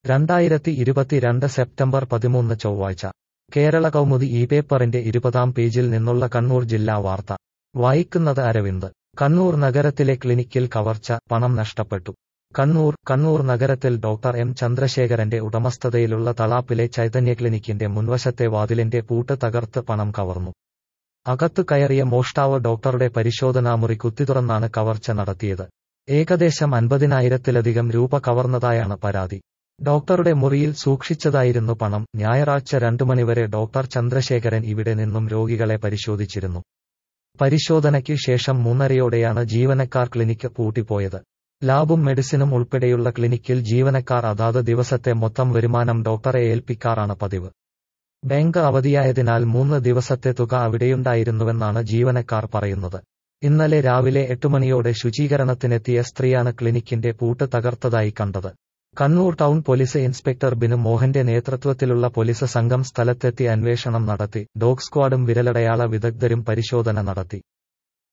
രണ്ടായിരത്തി ഇരുപത്തിരണ്ട് സെപ്റ്റംബർ പതിമൂന്ന് ചൊവ്വാഴ്ച കേരള കൗമുദി ഈ പേപ്പറിന്റെ ഇരുപതാം പേജിൽ നിന്നുള്ള കണ്ണൂർ ജില്ലാ വാർത്ത വായിക്കുന്നത് അരവിന്ദ് കണ്ണൂർ നഗരത്തിലെ ക്ലിനിക്കിൽ കവർച്ച പണം നഷ്ടപ്പെട്ടു കണ്ണൂർ കണ്ണൂർ നഗരത്തിൽ ഡോക്ടർ എം ചന്ദ്രശേഖരന്റെ ഉടമസ്ഥതയിലുള്ള തളാപ്പിലെ ചൈതന്യ ക്ലിനിക്കിന്റെ മുൻവശത്തെ വാതിലിന്റെ പൂട്ട് തകർത്ത് പണം കവർന്നു അകത്തു കയറിയ മോഷ്ടാവ് ഡോക്ടറുടെ പരിശോധനാമുറി കുത്തിത്തുറന്നാണ് കവർച്ച നടത്തിയത് ഏകദേശം അൻപതിനായിരത്തിലധികം രൂപ കവർന്നതായാണ് പരാതി ഡോക്ടറുടെ മുറിയിൽ സൂക്ഷിച്ചതായിരുന്നു പണം ഞായറാഴ്ച രണ്ടു മണിവരെ ഡോക്ടർ ചന്ദ്രശേഖരൻ ഇവിടെ നിന്നും രോഗികളെ പരിശോധിച്ചിരുന്നു പരിശോധനയ്ക്ക് ശേഷം മൂന്നരയോടെയാണ് ജീവനക്കാർ ക്ലിനിക്ക് പൂട്ടിപ്പോയത് ലാബും മെഡിസിനും ഉൾപ്പെടെയുള്ള ക്ലിനിക്കിൽ ജീവനക്കാർ അതാത് ദിവസത്തെ മൊത്തം വരുമാനം ഡോക്ടറെ ഏൽപ്പിക്കാറാണ് പതിവ് ബാങ്ക് അവധിയായതിനാൽ മൂന്ന് ദിവസത്തെ തുക അവിടെയുണ്ടായിരുന്നുവെന്നാണ് ജീവനക്കാർ പറയുന്നത് ഇന്നലെ രാവിലെ എട്ടുമണിയോടെ ശുചീകരണത്തിനെത്തിയ സ്ത്രീയാണ് ക്ലിനിക്കിന്റെ പൂട്ട് തകർത്തതായി കണ്ടത് Kannur town police inspector Binu മോഹന്റെ നേതൃത്വത്തിലുള്ള പോലീസ് സംഘം സ്ഥലത്തെത്തി അന്വേഷണം നടത്തി ഡോഗ് സ്ക്വാഡും വിരലടയാള വിദഗ്ധരും പരിശോധന നടത്തി